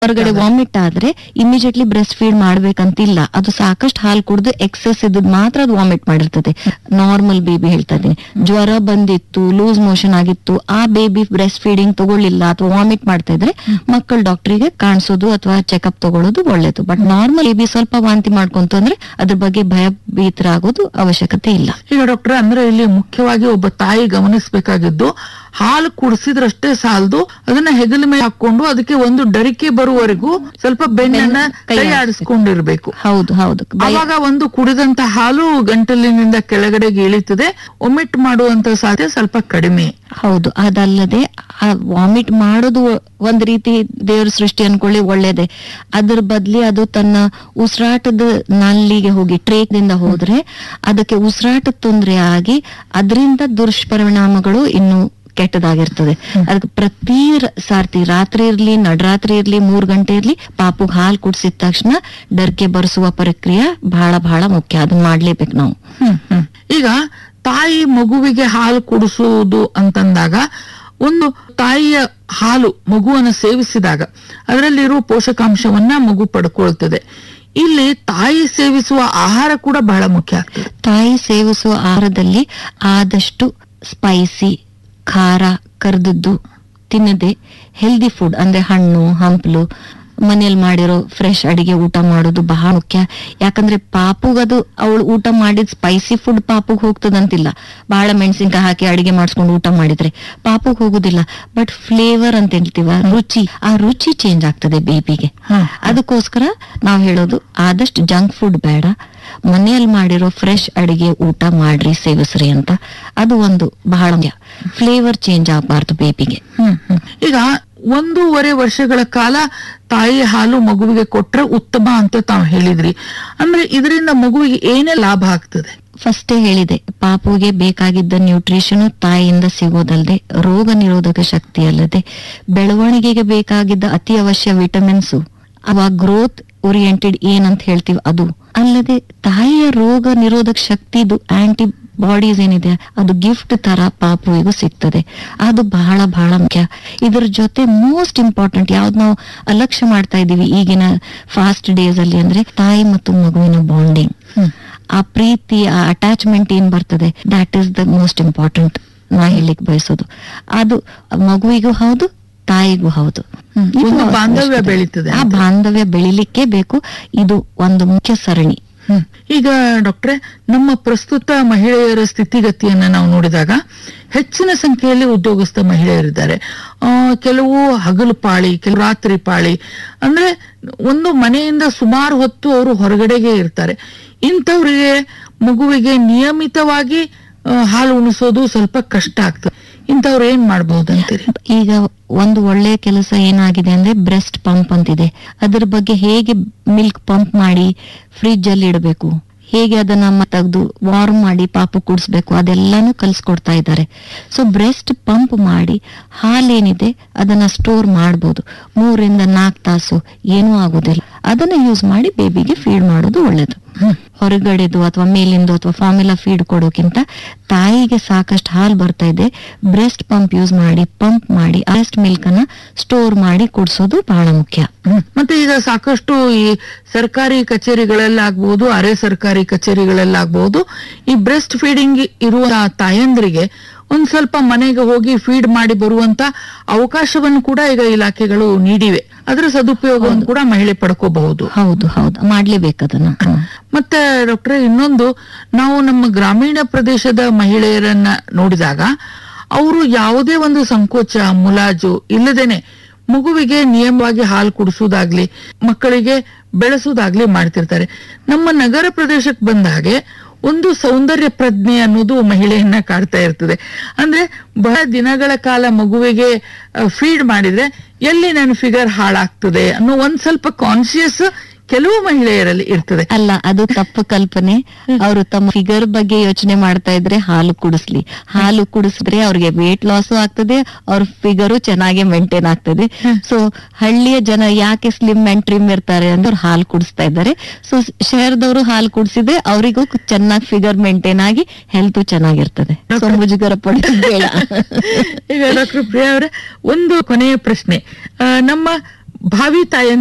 ಹೊರಗಡೆ ವಾಮಿಟ್ ಆದ್ರೆ immediately breast feed ಮಾಡ್ಬೇಕಂತಿಲ್ಲ ಅದು ಸಾಕಷ್ಟು ಹಾಲು ಕುಡಿದು ಎಕ್ಸೆಸ್ ಇದ್ದದ್ ಮಾತ್ರ ಅದು ವಾಮಿಟ್ ಮಾಡಿರ್ತದೆ ನಾರ್ಮಲ್ ಬೇಬಿ ಹೇಳ್ತಾ ಇದೀನಿ ಜ್ವರ ಬಂದಿತ್ತು ಲೂಸ್ ಮೋಷನ್ ಆಗಿತ್ತು ಆ ಬೇಬಿ ಬ್ರೆಸ್ಟ್ ಫೀಡಿಂಗ್ ತಗೊಳ್ಳಿಲ್ಲ ಅಥವಾ ವಾಮಿಟ್ ಮಾಡ್ತಾ ಇದ್ರೆ ಮಕ್ಕಳು ಡಾಕ್ಟರಿಗೆ ಕಾಣಿಸೋದು ಅಥವಾ ಚೆಕಪ್ ತಗೊಳ್ಳೋದು ಒಳ್ಳೇದು ಬಟ್ ನಾರ್ಮಲ್ ಬೇಬಿ ಸ್ವಲ್ಪ ವಾಂತಿ ಮಾಡ್ಕೊಂತು ಅಂದ್ರೆ ಅದ್ರ ಬಗ್ಗೆ ಭಯಭೀತರಾಗೋದು ಅವಶ್ಯಕತೆ ಇಲ್ಲ ಈಗ ಡಾಕ್ಟರ್ ಅಂದ್ರೆ ಇಲ್ಲಿ ಮುಖ್ಯವಾಗಿ ಒಬ್ಬ ತಾಯಿ ಗಮನಿಸಬೇಕಾಗಿದ್ದು ಹಾಲು ಕುಡಿಸಿದ್ರಷ್ಟೇ ಸಾಲದು ಅದನ್ನ ಹೆಗಲ ಮೇಲೆ ಹಾಕೊಂಡು ಅದಕ್ಕೆ ಒಂದು ಡರಿಕೆ ಬರುವವರೆಗೂ ಸ್ವಲ್ಪ ಬೆನ್ನನ್ನ ಕೈ ಕೈ ಆಡಿಸ್ಕೊಂಡಿರ್ಬೇಕು ಹೌದು ಹೌದು ಭಯ- ಅವಾಗ ಒಂದು ಕುಡಿದಂತ ಹಾಲು ಗಂಟಲಿನಿಂದ ಕೆಳಗಡೆಗೆ ಇಳಿತದೆ ಒಮಿಟ್ ಮಾಡುವಂತ ಸಾಧ್ಯತೆ ಸ್ವಲ್ಪ ಕಡಿಮೆ ಹೌದು ಅದಲ್ಲದೆ ಆ ವಾಮಿಟ್ ಮಾಡೋದು ಒಂದ್ ರೀತಿ ದೇವ್ರ ಸೃಷ್ಟಿ ಅನ್ಕೊಳ್ಳಿ ಒಳ್ಳೇದೆ ಅದ್ರ ಬದ್ಲಿ ಅದು ತನ್ನ ಉಸಿರಾಟದ ನಲ್ಲಿಗೆ ಹೋಗಿ ಟ್ರೇಕ್ ದಿಂದ ಹೋದ್ರೆ ಅದಕ್ಕೆ ಉಸಿರಾಟದ ತೊಂದರೆ ಆಗಿ ಅದರಿಂದ ದುಷ್ಪರಿಣಾಮಗಳು ಇನ್ನು ಕೆಟ್ಟದಾಗಿರ್ತದೆ ಅದಕ್ಕೆ ಪ್ರತಿ ರ- ಸಾರ್ತಿ ರಾತ್ರಿ ಇರ್ಲಿ ನಡರಾತ್ರಿ ಇರ್ಲಿ ಮೂರ್ ಗಂಟೆ ಇರ್ಲಿ ಪಾಪುಗ್ ಹಾಲ್ ಕುಡ್ಸಿದ ತಕ್ಷಣ ಡರ್ಕೆ ಬರ್ಸುವ ಪ್ರಕ್ರಿಯೆ ಬಹಳ ಬಹಳ ಮುಖ್ಯ ಅದನ್ನ ಮಾಡ್ಲೇಬೇಕು ನಾವು ಹ್ಮ್, ಹ್ಮ್. ಈಗ ತಾಯಿ ಮಗುವಿಗೆ ಹಾಲು ಕುಡಿಸುವುದು ಅಂತಂದಾಗ ಒಂದು ತಾಯಿಯ ಹಾಲು ಮಗುವನ್ನು ಸೇವಿಸಿದಾಗ ಅದರಲ್ಲಿರುವ ಪೋಷಕಾಂಶವನ್ನ ಮಗು ಪಡ್ಕೊಳ್ತದೆ ಇಲ್ಲಿ ತಾಯಿ ಸೇವಿಸುವ ಆಹಾರ ಕೂಡ ಬಹಳ ಮುಖ್ಯ ಆಗ್ತದೆ ತಾಯಿ ಸೇವಿಸುವ ಆಹಾರದಲ್ಲಿ ಆದಷ್ಟು ಸ್ಪೈಸಿ ಖಾರ ಕರ್ದದ್ದು ತಿನ್ನದೆ ಹೆಲ್ದಿ ಫುಡ್ ಅಂದ್ರೆ ಹಣ್ಣು ಹಂಪಲು ಮನೇಲಿ ಮಾಡಿರೋ ಫ್ರೆಶ್ ಅಡಿಗೆ ಊಟ ಮಾಡೋದು ಬಹಳ ಮುಖ್ಯ ಯಾಕಂದ್ರೆ ಪಾಪುಗದು ಅವಳು ಊಟ ಮಾಡಿದ ಸ್ಪೈಸಿ ಫುಡ್ ಪಾಪುಗ್ ಹೋಗ್ತದಂತಿಲ್ಲ ಬಹಳ ಮೆಣಸಿನ್ಕಾಯಿ ಹಾಕಿ ಅಡಿಗೆ ಮಾಡಿಸ್ಕೊಂಡು ಊಟ ಮಾಡಿದ್ರೆ ಪಾಪುಗ್ ಹೋಗುದಿಲ್ಲ ಬಟ್ ಫ್ಲೇವರ್ ಅಂತ ಹೇಳ್ತೀವ ರುಚಿ ಆ ರುಚಿ ಚೇಂಜ್ ಆಗ್ತದೆ ಬೇಬಿಗೆ ಹ್ಮ್. ಅದಕ್ಕೋಸ್ಕರ ನಾವ್ ಹೇಳೋದು ಆದಷ್ಟು ಜಂಕ್ ಫುಡ್ ಬೇಡ ಮನೆಯಲ್ಲಿ ಮಾಡಿರೋ ಫ್ರೆಶ್ ಅಡಿಗೆ ಊಟ ಮಾಡ್ರಿ ಸೇವಿಸ್ರಿ ಅಂತ ಅದು ಒಂದು ಬಹಳ ಫ್ಲೇವರ್ ಚೇಂಜ್ ಆಗಬಾರ್ದು ಬೇಬಿಗೆ ಹ್ಮ್, ಹ್ಮ್. ಈಗ ಒಂದೂವರೆ ವರ್ಷಗಳ ಕಾಲ ತಾಯಿ ಹಾಲು ಮಗುವಿಗೆ ಕೊಟ್ರೆ ಉತ್ತಮ ಅಂತ ತಾವು ಹೇಳಿದ್ರಿ ಅಂದ್ರೆ ಇದರಿಂದ ಮಗುವಿಗೆ ಏನೇ ಲಾಭ ಆಗ್ತದೆ ಫಸ್ಟೇ ಹೇಳಿದೆ ಪಾಪುಗೆ ಬೇಕಾಗಿದ್ದ ನ್ಯೂಟ್ರಿಷನ್ ತಾಯಿಯಿಂದ ಸಿಗೋದಲ್ಲದೆ ರೋಗ ನಿರೋಧಕ ಶಕ್ತಿ ಅಲ್ಲದೆ ಬೆಳವಣಿಗೆಗೆ ಬೇಕಾಗಿದ್ದ ಅತಿ ಅವಶ್ಯ ವಿಟಮಿನ್ಸು ಅವ ಗ್ರೋತ್ ಓರಿಯೆಂಟೆಡ್ ಏನಂತ ಹೇಳ್ತೀವಿ ಅದು ಅಲ್ಲದೆ ತಾಯಿಯ ರೋಗ ನಿರೋಧಕ ಶಕ್ತಿದು ಆಂಟಿ ಬಾಡೀಸ್ ಏನಿದೆ ಅದು ಗಿಫ್ಟ್ ತರ ಪಾಪುವಿಗೂ ಸಿಗ್ತದೆ ಅದು ಬಹಳ ಬಹಳ ಮುಖ್ಯ ಇದ್ರ ಜೊತೆ ಮೋಸ್ಟ್ ಇಂಪಾರ್ಟೆಂಟ್ ಯಾವ್ದು ನಾವು ಅಲಕ್ಷ್ಯ ಮಾಡ್ತಾ ಇದೀವಿ ಈಗಿನ ಫಾಸ್ಟ್ ಡೇಸ್ ಅಲ್ಲಿ ಅಂದ್ರೆ ತಾಯಿ ಮತ್ತು ಮಗುವಿನ ಬಾಂಡಿಂಗ್ ಆ ಪ್ರೀತಿ ಆ ಅಟ್ಯಾಚ್ಮೆಂಟ್ ಏನ್ ಬರ್ತದೆ that is the most important ನಾ ಹೇಳಿಕ್ ಬಯಸೋದು ಅದು ಮಗುವಿಗೂ ಹೌದು ತಾಯಿಗೂ ಹೌದು ಇದು ಒಂದು ಬಾಂಧವ್ಯ ಅವಶ್ಯಕತೆ. ಬೆಳೀತದೆ ಆ ಅಂತ. ಬಾಂಧವ್ಯ ಬೆಳಿಲಿಕ್ಕೆ ಬೇಕು ಇದು ಒಂದು ಮುಖ್ಯ ಸರಣಿ ಹ್ಮ್. ಈಗ ಡಾಕ್ಟ್ರೆ ನಮ್ಮ ಪ್ರಸ್ತುತ ಮಹಿಳೆಯರ ಸ್ಥಿತಿಗತಿಯನ್ನ ನಾವು ನೋಡಿದಾಗ ಹೆಚ್ಚಿನ ಸಂಖ್ಯೆಯಲ್ಲಿ ಉದ್ಯೋಗಸ್ಥ ಮಹಿಳೆಯರಿದ್ದಾರೆ ಆ, ಕೆಲವು ಹಗಲು ಪಾಳಿ ಕೆಲವು ರಾತ್ರಿ ಪಾಳಿ ಅಂದ್ರೆ ಒಂದು ಮನೆಯಿಂದ ಸುಮಾರು ಹೊತ್ತು ಅವರು ಹೊರಗಡೆಗೆ ಇರ್ತಾರೆ ಇಂಥವ್ರಿಗೆ ಮಗುವಿಗೆ ನಿಯಮಿತವಾಗಿ ಆ, ಹಾಲು ಉಣಿಸೋದು ಸ್ವಲ್ಪ ಕಷ್ಟ ಆಗ್ತದೆ ಇಂಥವ್ರು ಏನ್ ಮಾಡ್ಬಹುದಂತೀರಿ ಈಗ ಒಂದು ಒಳ್ಳೆಯ ಕೆಲಸ ಏನಾಗಿದೆ ಅಂದ್ರೆ ಬ್ರೆಸ್ಟ್ ಪಂಪ್ ಅಂತಿದೆ ಅದ್ರ ಬಗ್ಗೆ ಹೇಗೆ ಮಿಲ್ಕ್ ಪಂಪ್ ಮಾಡಿ ಫ್ರಿಜ್ ಅಲ್ಲಿ ಇಡಬೇಕು ಹೇಗೆ ಅದನ್ನ ತೆಗೆದು ವಾರ್ಮ್ ಮಾಡಿ ಪಾಪು ಕುಡಿಸ್ಬೇಕು ಅದೆಲ್ಲಾನು ಕಲ್ಸ್ಕೊಡ್ತಾ ಇದ್ದಾರೆ ಸೊ ಬ್ರೆಸ್ಟ್ ಪಂಪ್ ಮಾಡಿ ಹಾಲೇನಿದೆ ಅದನ್ನ ಸ್ಟೋರ್ ಮಾಡ್ಬೋದು ಮೂರಿಂದ ನಾಲ್ಕು ತಾಸು ಏನೂ ಆಗೋದಿಲ್ಲ ಅದನ್ನ ಯೂಸ್ ಮಾಡಿ ಬೇಬಿಗೆ ಫೀಡ್ ಮಾಡೋದು ಒಳ್ಳೇದು ಹೊರಗಡೆದು ಅಥವಾ ಮೇಲಿಂದು ಅಥವಾ ಫಾರ್ಮುಲಾ ಫೀಡ್ ಕೊಡೋಕ್ಕಿಂತ ತಾಯಿಗೆ ಸಾಕಷ್ಟು ಹಾಲು ಬರ್ತಾ ಇದೆ ಬ್ರೆಸ್ಟ್ ಪಂಪ್ ಯೂಸ್ ಮಾಡಿ ಪಂಪ್ ಮಾಡಿ ಬ್ರೆಸ್ಟ್ ಮಿಲ್ಕ್ ಅನ್ನ ಸ್ಟೋರ್ ಮಾಡಿ ಕುಡಿಸೋದು ಬಹಳ ಮುಖ್ಯ ಹ್ಮ್. ಮತ್ತೆ ಈಗ ಸಾಕಷ್ಟು ಈ ಸರ್ಕಾರಿ ಕಚೇರಿಗಳಲ್ಲಾಗ್ಬಹುದು ಅರೆ ಸರ್ಕಾರಿ ಕಚೇರಿಗಳಲ್ಲಾಗ್ಬಹುದು ಈ ಬ್ರೆಸ್ಟ್ ಫೀಡಿಂಗ್ ಇರುವ ತಾಯಂದ್ರಿಗೆ ಒಂದ್ ಸ್ವಲ್ಪ ಮನೆಗೆ ಹೋಗಿ ಫೀಡ್ ಮಾಡಿ ಬರುವಂತ ಅವಕಾಶವನ್ನು ಕೂಡ ಈಗ ಇಲಾಖೆಗಳು ನೀಡಿವೆ ಅದರ ಸದುಪಯೋಗವನ್ನು ಕೂಡ ಮಹಿಳೆ ಪಡ್ಕೋಬಹುದು ಹೌದು ಹೌದು ಮಾಡ್ಲೇಬೇಕು ಅದನ್ನ ಹ್ಮ್. ಮತ್ತೆ ಡಾಕ್ಟ್ರೆ ಇನ್ನೊಂದು ನಾವು ನಮ್ಮ ಗ್ರಾಮೀಣ ಪ್ರದೇಶದ ಮಹಿಳೆಯರನ್ನ ನೋಡಿದಾಗ ಅವರು ಯಾವುದೇ ಒಂದು ಸಂಕೋಚ ಮುಲಾಜು ಇಲ್ಲದೇನೆ ಮಗುವಿಗೆ ನಿಯಮವಾಗಿ ಹಾಲು ಕುಡಿಸುವುದಾಗ್ಲಿ ಮಕ್ಕಳಿಗೆ ಬೆಳೆಸುವುದಾಗ್ಲಿ ಮಾಡ್ತಿರ್ತಾರೆ ನಮ್ಮ ನಗರ ಪ್ರದೇಶಕ್ಕೆ ಬಂದ ಹಾಗೆ ಒಂದು ಸೌಂದರ್ಯ ಪ್ರಜ್ಞೆ ಅನ್ನೋದು ಮಹಿಳೆಯನ್ನ ಕಾಡ್ತಾ ಇರ್ತದೆ ಅಂದ್ರೆ ಬಹಳ ದಿನಗಳ ಕಾಲ ಮಗುವಿಗೆ ಫೀಡ್ ಮಾಡಿದ್ರೆ ಎಲ್ಲಿ ನನ್ನ ಫಿಗರ್ ಹಾಳಾಗ್ತದೆ ಅನ್ನೋ ಒಂದ್ ಸ್ವಲ್ಪ ಕಾನ್ಶಿಯಸ್ ಕೆಲವು ಮಹಿಳೆಯರಲ್ಲಿ ಇರ್ತದೆ ಅಲ್ಲ ಅದು ತಪ್ಪು ಕಲ್ಪನೆ ಅವರು ತಮ್ಮ ಫಿಗರ್ ಬಗ್ಗೆ ಯೋಚನೆ ಮಾಡ್ತಾ ಇದ್ರೆ ಹಾಲು ಕುಡಿಸ್ಲಿ ಹಾಲು ಕುಡಿಸಿದ್ರೆ ಅವ್ರಿಗೆ ವೇಟ್ ಲಾಸು ಆಗ್ತದೆ ಅವ್ರ ಫಿಗರು ಚೆನ್ನಾಗಿ ಮೇಂಟೈನ್ ಆಗ್ತದೆ ಸೊ ಹಳ್ಳಿಯ ಜನ ಯಾಕೆ ಸ್ಲಿಮ್ ಅಂಡ್ ಟ್ರಿಮ್ ಇರ್ತಾರೆ ಅಂದ್ರೆ ಅವ್ರು ಹಾಲು ಕುಡಿಸ್ತಾ ಇದ್ದಾರೆ ಸೊ ಶಹರದವರು ಹಾಲು ಕುಡಿಸಿದ್ರೆ ಅವರಿಗೂ ಚೆನ್ನಾಗಿ ಫಿಗರ್ ಮೇಂಟೈನ್ ಆಗಿ ಹೆಲ್ತ್ ಚೆನ್ನಾಗಿರ್ತದೆ ಸೊ ಮುಜುಗರ ಪಡೋದು ಬೇಡ ಈಗ ಡಾಕ್ಟರ್ ಪ್ರಿಯಾ ಅವರೇ ಒಂದು ಕೊನೆಯ ಪ್ರಶ್ನೆ ಆ, ನಮ್ಮ ಭಾವಿ ತಾಯಂದಿರಿಗೆ